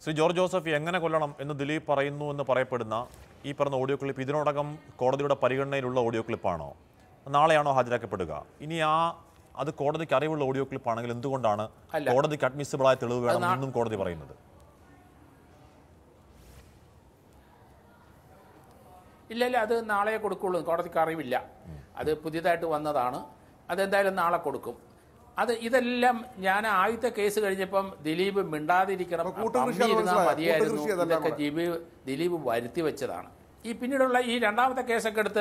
Shri George Joseph എങ്ങനെ കൊല്ലണം എന്ന് ദിലീപ് പറയുന്നു എന്ന് പറയപ്പെടുന്ന ഈ പറഞ്ഞ ഓഡിയോ ക്ലിപ്പ് ഇതിനോടകം കോടതിയുടെ പരിഗണനയിലുള്ള ഓഡിയോ ക്ലിപ്പാണോ നാളെയാണോ ഹാജരാക്കപ്പെടുക ഇനി ആ അത് കോടതിക്ക് അറിവുള്ള ഓഡിയോ ക്ലിപ്പ് ആണെങ്കിൽ എന്തുകൊണ്ടാണ് അല്ല. കോടതിക്ക് അഡ്മിസിബിളായ തെളിവ് വേണം നാ- എന്നും കോടതി പറയുന്നത് ഇല്ല ഇല്ല അത് നാളെ കൊടുക്കുള്ളൂ കോടതിക്ക് അറിവില്ല അത് പുതിയതായിട്ട് വന്നതാണ് അതെന്തായാലും നാളെ കൊടുക്കും അത് ഇതെല്ലാം ഞാൻ ആദ്യത്തെ കേസ് കഴിഞ്ഞപ്പം ദിലീപ് മിണ്ടാതിരിക്കണം അപ്പൊ കൂട്ടുകൃഷി അത് ഇരുന്നാൽ മനസ്സിലായോ? മതിയായിരുന്നു കൂട്ടുകൃഷി അതെല്ലാം ഇതൊക്കെ ദിലീപ് ദിലീപ് വരുത്തി വെച്ചതാണ് ഈ പിന്നീടുള്ള ഈ രണ്ടാമത്തെ കേസൊക്കെ എടുത്ത്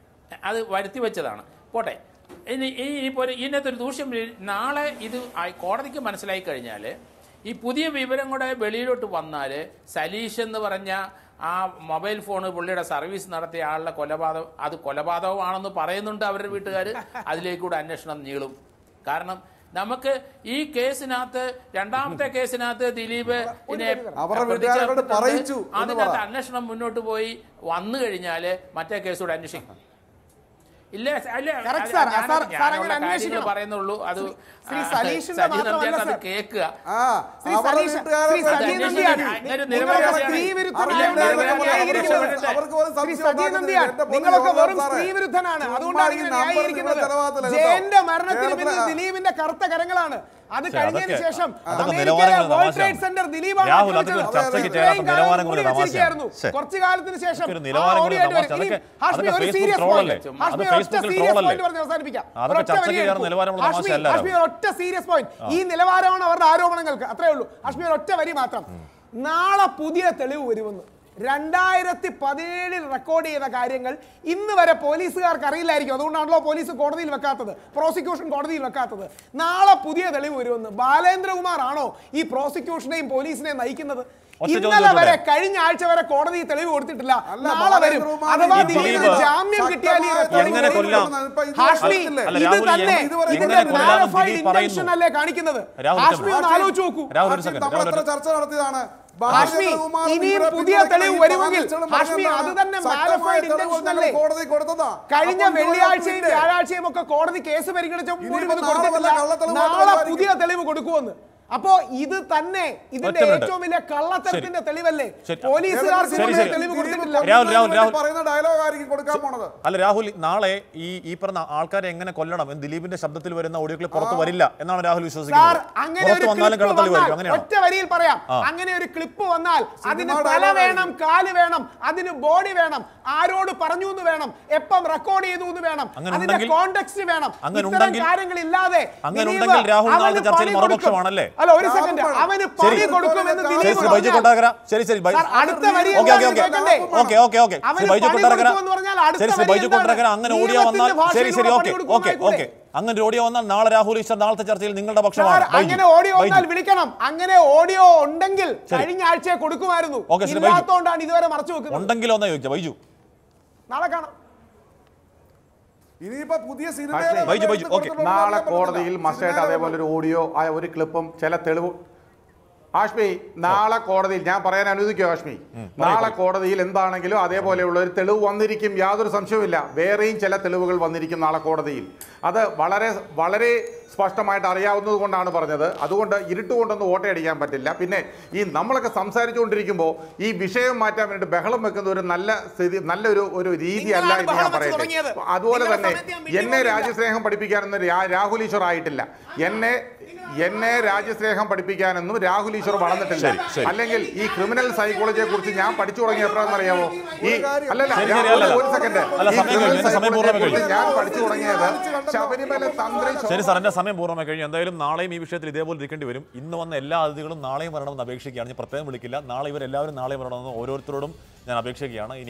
അത് വരുത്തി വെച്ചതാണ് പോട്ടെ ഇനി ഈ ഇപ്പോൾ ഒരു ഇതിനകത്തൊരു ദൂഷ്യം ഇല്ല. നാളെ ഇത് ആ- കോടതിക്ക് മനസ്സിലായി കഴിഞ്ഞാൽ ഈ പുതിയ വിവരം കൂടെ വെളിയിലോട്ട് വന്നാൽ സലീഷ് എന്ന് പറഞ്ഞ ആ മൊബൈൽ ഫോൺ പുള്ളിയുടെ സർവീസ് നടത്തിയ ആളുടെ കൊലപാതകം അത് കൊലപാതകമാണെന്ന് പറയുന്നുണ്ട് അവരുടെ വീട്ടുകാർ അതിലേക്കൂടെ അന്വേഷണം നീളും കാരണം നമുക്ക് ഈ കേസിനകത്ത് രണ്ടാമത്തെ കേസിനകത്ത് ദിലീപ് ഇതിനെ അവരുടെ പ്രതി വീട്ടുകാരെ കൊണ്ട് ചേർത്തിട്ടുണ്ട്. പറയിച്ചു എന്ന് അതിനകത്ത് പറ. അന്വേഷണം മുന്നോട്ട് പോയി വന്നു കഴിഞ്ഞാൽ മറ്റേ കേസോട് അന്വേഷിക്കും ഇല്ല അല്ല Correct, അത് sir. ഞാൻ- sir, sir ഞാനുള്ള അങ്ങനെ കാര്യങ്ങൾ അന്വേഷിക്കണം. പറയുന്നുള്ളൂ അത് ശ്രീ ആ, സലീഷിന്റെ സജി മാത്രമല്ല, നമ്പ്യാർ അത് sir. കേൾക്കുക ആ ശ്രീ അവരുടെ സലീഷ് വീട്ടുകാരെ ശ്രീ കൊണ്ട് സജി അന്വേഷിക്കണം. നമ്പ്യാർ അങ്ങനെ നിങ്ങളൊക്കെ നിരവധി സ്ത്രീ അറിയാം. വിരുദ്ധനായതുകൊണ്ടാണ് അറിയാം. ഇങ്ങനെ ന്യായീകരിക്കുന്നത് അവർക്ക് പോലും ശ്രീ സംശയം സജി നമ്പ്യാർ ഉണ്ടാക്കുന്നത് എന്റെ നിങ്ങളൊക്കെ പൊന്നു വെറും സാറേ. സ്ത്രീ വിരുദ്ധനാണ് ചുമ്മാ അതുകൊണ്ടാണ് ഈ ഇങ്ങനെ നമ്പർ ന്യായീകരിക്കുന്നത് നിങ്ങളുടെ ചെലവാകത്തില്ല കേട്ടോ. ജയന്റെ മരണത്തിന് പിന്നിൽ കേരളത്തിലെ- ദിലീപിന്റെ കറുത്ത കരങ്ങളാണ് അത് പക്ഷേ കഴിഞ്ഞതിന് അതൊക്കെ- ശേഷം അതൊക്കെ അമേരിക്കയിലെ നിലവാരങ്ങളുടെ വേൾഡ് തമാശയാണ്. ട്രേഡ് സെന്റർ ദിലീപാണ് രാഹുൽ, അതൊക്കെ ആക്രമിച്ചത്. ചർച്ചയ്ക്ക് ഇത്രയും ചേരാത്ത കാലം നിലവാരങ്ങളുടെ മൂടി വെച്ചിരിക്കുകയായിരുന്നു. തമാശയാണ്. കുറച്ച് കാലത്തിന് ശേഷം ഒരു ആ നിലവാരങ്ങളുടെ audio ആയിട്ട് തമാശ. വരും. ഇനി അതൊക്കെ- ഹാഷ്മി അതൊക്കെ ഒരു Facebook serious troll point. അല്ലേ? ഹാഷ്മി അത് ഒറ്റ Facebook serious troll അല്ലേ? point പറഞ്ഞ് അവസാനിപ്പിക്കാം. അതൊക്കെ ഒരൊറ്റ ചർച്ചയ്ക്ക് വരിയേ കയറുന്ന എടുക്കൂ. നിലവാരമുള്ള ഹാഷ്മി- തമാശയല്ല ഹാഷ്മി ഒറ്റ സീരിയസ് പോയിന്റ് ഈ നിലവാരമാണ് അവരുടെ ആരോപണങ്ങൾക്ക് അത്രേ ഉള്ളൂ ഹാഷ്മി ഒറ്റ വരി മാത്രം നാളെ പുതിയ തെളിവ് വരുമെന്ന് രണ്ടായിരത്തി പതിനേഴിൽ റെക്കോർഡ് ചെയ്ത കാര്യങ്ങൾ ഇന്ന് വരെ പോലീസുകാർക്ക് അറിയില്ലായിരിക്കും അതുകൊണ്ടാണല്ലോ പോലീസ് കോടതിയിൽ വെക്കാത്തത് പ്രോസിക്യൂഷൻ കോടതിയിൽ വെക്കാത്തത് നാളെ പുതിയ തെളിവ് വരുമെന്ന് ബാലേന്ദ്രകുമാർ ആണോ ഈ പ്രോസിക്യൂഷനെയും പോലീസിനെയും നയിക്കുന്നത് ഒറ്റ ചോദ്യം ഇന്നലെ വരെ ചോദിച്ചോട്ടെ? കഴിഞ്ഞ ആഴ്ച വരെ കോടതി തെളിവ് കൊടുത്തിട്ടില്ല അല്ല, നാളെ വരും ബാലേന്ദ്രകുമാർ അഥവാ ഈ ദിലീപിന് ദിലീപ് ജാമ്യം കിട്ടിയാൽ ഈ recording എങ്ങനെ വെളിയിൽ കൊല്ലാം? വരും. ഇപ്പൊ ഇത് ഹാഷ്മി പറഞ്ഞില്ലേ? അല്ല, ഇത് രാഹുൽ തന്നെ ഇതുവരെ ഇതിന്റെ എങ്ങനെ കൊല്ലാമെന്ന് clarified ദിലീപ് intention പറയുന്നു. അല്ലേ കാണിക്കുന്നത് രാഹുൽ ഹാഷ്മി ഒന്ന് ഹാഷ്മി, ആലോചിച്ച് നോക്കൂ രാഹുൽ ഒരു ഹാഷ്മി, സെക്കൻഡ് നമ്മൾ രാഹുൽ എത്ര ഒരു- ചർച്ച നടത്തിയതാണ് ഹാഷ്മി ബാലേന്ദ്രകുമാർ ഇനിയും ഇവരെ പുതിയ പിന്തുണയ്ക്കുന്ന തെളിവ് ഈ വരുമെങ്കിൽ പരാമർശങ്ങൾ ഹാഷ്മി പറഞ്ഞതാണ്. അത് തന്നെ ശക്തമായ മാലിഫൈഡ് തെളിവ് ഇന്റൻഷൻ ഞങ്ങൾ അല്ലേ കോടതി കൊടുത്തതാ കഴിഞ്ഞ അപ്പോൾ ഇത് വെള്ളിയാഴ്ചയും ഉറപ്പില്ലേ? വ്യാഴാഴ്ചയും ഒക്കെ കോടതി കേസ് പരിഗണിച്ചപ്പോൾ ഇനിയിപ്പോ പോലും ഇത് നാളെ വല്ല കൊടുത്തിട്ടില്ല കള്ളത്തെളിവ് നാളെ കൊണ്ടുവരുമായിരിക്കും. പുതിയ തെളിവ് കൊടുക്കുമെന്ന് അപ്പോ ഇത് തന്നെ ഇതിന്റെ ഒറ്റ മിനിറ്റ്. ഏറ്റവും വലിയ കള്ളത്തരത്തിന്റെ തെളിവല്ലേ ശരി. പോലീസുകാർക്ക് ശരി, ഇതുവരെ ശരി. തെളിവ് കൊടുത്തിട്ടില്ല രാഹുൽ, രാഹുൽ, രാഹുൽ. പറയുന്ന ഡയലോഗ് ആയിരിക്കും കൊടുക്കാൻ പോണത് അല്ല രാഹുൽ നാളെ ഈ ഈ പറഞ്ഞ ആൾക്കാരെ എങ്ങനെ കൊല്ലണം എന്ന് ദിലീപിന്റെ ശബ്ദത്തിൽ വരുന്ന ഓഡിയോ ക്ലിപ്പ് പുറത്ത് വരില്ല എന്നാണ് രാഹുൽ സാർ വിശ്വസിക്കുന്നത് അങ്ങനെ പുറത്ത് ഒരു വന്നാലും ക്ലിപ്പ് കള്ളത്തള്ളി വന്നാൽ വരും അങ്ങനെയാണോ ഒറ്റ വരിയിൽ പറയാം ആ. അങ്ങനെ ഒരു ക്ലിപ്പ് വന്നാൽ അതിന് സിനിമ തല dialogue വേണം കാല് വേണം അതിന് ബോഡി വേണം ആരോട് പറഞ്ഞു എന്ന് വേണം എപ്പം റെക്കോർഡ് ചെയ്തു എന്ന് വേണം അങ്ങനെ അതിന്റെ ഉണ്ടെങ്കിൽ- കോണ്ടെക്സ്റ്റ് വേണം അങ്ങനെ ഇത്തരം ഉണ്ടെങ്കിൽ- കാര്യങ്ങളില്ലാതെ അങ്ങനെ ദിലീപ് ഉണ്ടെങ്കിൽ രാഹുൽ അവന് നാളത്തെ ചർച്ചയിൽ പണി കൊടുക്കും. മറുപക്ഷമാണല്ലേ? അല്ല ഒരു രാഹുൽ സെക്കൻഡ് പണി- അവന് ശരി. പണി കൊടുക്കുമെന്ന് ശരി, ശരി ദിലീപ് ശ്രീ ബൈജു പറഞ്ഞാൽ- കൊട്ടാരക്കര ശരി ശരി ബൈ- സാർ, അടുത്ത വരി ഓക്കെ ഓക്കെ ഓക്കെ കേൾക്കണ്ടേ? ഓക്കെ ഓക്കെ ഓക്കെ ശ്രീ അവന് ബൈജു പണി കൊട്ടാരക്കര കൊടുക്കുമെന്ന് പറഞ്ഞാൽ അടുത്ത ശരി ശ്രീ വരി ബൈജു എന്താണ്? കൊട്ടാരക്കര അങ്ങനെ ഓഡിയോ വന്നാൽ നിയമത്തിന്റെ ശരി ശരി ഭാഷയിലൂടെ ഓക്കെ പണി ഓക്കെ കൊടുക്കുമെന്നായിക്കൂടെ? ഓക്കെ അങ്ങനെ ഒരു ഓഡിയോ വന്നാൽ നാളെ രാഹുൽ ഈശ്വർ നാളത്തെ ചർച്ചയിൽ നിങ്ങളുടെ സാർ പക്ഷമാണ് ബൈജു. അങ്ങനെ ഓഡിയോ വന്നാൽ ബൈജു. വിളിക്കണം അങ്ങനെ ഓഡിയോ ഉണ്ടെങ്കിൽ ശരി. കഴിഞ്ഞ ആഴ്ച കൊടുക്കുമായിരുന്നു ഓക്കെ, ശ്രീ ബൈജു. ഇല്ലാത്തോണ്ടാണ് ഇതുവരെ മറച്ചു വെക്കുന്നത് ഉണ്ടെങ്കിലോ എന്നാ ചോദിച്ചാ ബൈജു നാളെ കാണാം ഇനിയിപ്പോ പുതിയ സിനിമ ബൈജു, ബൈജു, ഓക്കെ. നാളെ കോടതിയിൽ മസ്റ്റായിട്ട് അതേപോലെ ഒരു ഓഡിയോ ആ ഒരു ക്ലിപ്പും ചില തെളിവ് ആഷ്മി നാളെ കോടതിയിൽ ഞാൻ പറയാൻ അനുവദിക്കോ ആഷ്മി നാളെ കോടതിയിൽ എന്താണെങ്കിലും അതേപോലെയുള്ള ഒരു തെളിവ് വന്നിരിക്കും യാതൊരു സംശയവുമില്ല വേറെയും ചില തെളിവുകൾ വന്നിരിക്കും നാളെ കോടതിയിൽ അത് വളരെ വളരെ സ്പഷ്ടമായിട്ട് അറിയാവുന്നത് കൊണ്ടാണ് പറഞ്ഞത് അതുകൊണ്ട് ഇരുട്ടുകൊണ്ടൊന്നും ഓട്ടയടിക്കാൻ പറ്റില്ല പിന്നെ ഈ നമ്മളൊക്കെ സംസാരിച്ചുകൊണ്ടിരിക്കുമ്പോൾ ഈ വിഷയം മാറ്റാൻ വേണ്ടി ബഹളം വെക്കുന്ന ഒരു നല്ല സ്ഥിതി നല്ലൊരു ഒരു രീതിയല്ല നിങ്ങളാണ് എന്ന് ഞാൻ ബഹളം വെച്ച് പറയട്ടെ തുടങ്ങിയത്. അതുപോലെ നിങ്ങളുടെ തന്നെ സമയത്ത് ഞാൻ വീഡിയോ എന്നെ കണ്ടില്ല. രാജ്യസ്നേഹം പഠിപ്പിക്കാനൊന്നും രാ- രാഹുൽ ഈശ്വർ ആയിട്ടില്ല എന്നെ എന്നെ രാജ്യസ്നേഹം പഠിപ്പിക്കാനൊന്നും രാഹുൽ ഈശ്വർ വളർന്നിട്ടില്ല ശരി, ശരി. അല്ലെങ്കിൽ ഈ ക്രിമിനൽ സൈക്കോളജിയെ കുറിച്ച് ഞാൻ പഠിച്ചു തുടങ്ങിയ എപ്പോഴാണെന്ന് അറിയാമോ ഈ അല്ലല്ല ശരി, ഞാൻ ശരി, അല്ലല്ല. ഒരു സെക്കൻഡ് അല്ല, ഈ സമയം ക്രിമിനൽ കഴിഞ്ഞു. എന്റെ സമയം സൈക്കോളജിയെ പൂർണ്ണമായി കുറിച്ച് കഴിഞ്ഞു. ഞാൻ പഠിച്ചു തുടങ്ങിയത് ശബരിമല തന്ത്രി ശരി സാർ എന്റെ സമയം പൂർണ്ണമായി കഴിഞ്ഞു എന്തായാലും നാളെയും ഈ വിഷയത്തിൽ ഇതേപോലെ ഇരിക്കേണ്ടി വരും ഇന്ന് വന്ന എല്ലാ അതിഥികളും നാളെയും വരണമെന്ന് അപേക്ഷിക്കുകയാണ് ഞാൻ പ്രത്യേകം വിളിക്കില്ല നാളെ ഇവരെല്ലാവരും നാളെ വരണമെന്ന് ഓരോരുത്തരോടും ഞാൻ അപേക്ഷിക്കുകയാണ് ഇനി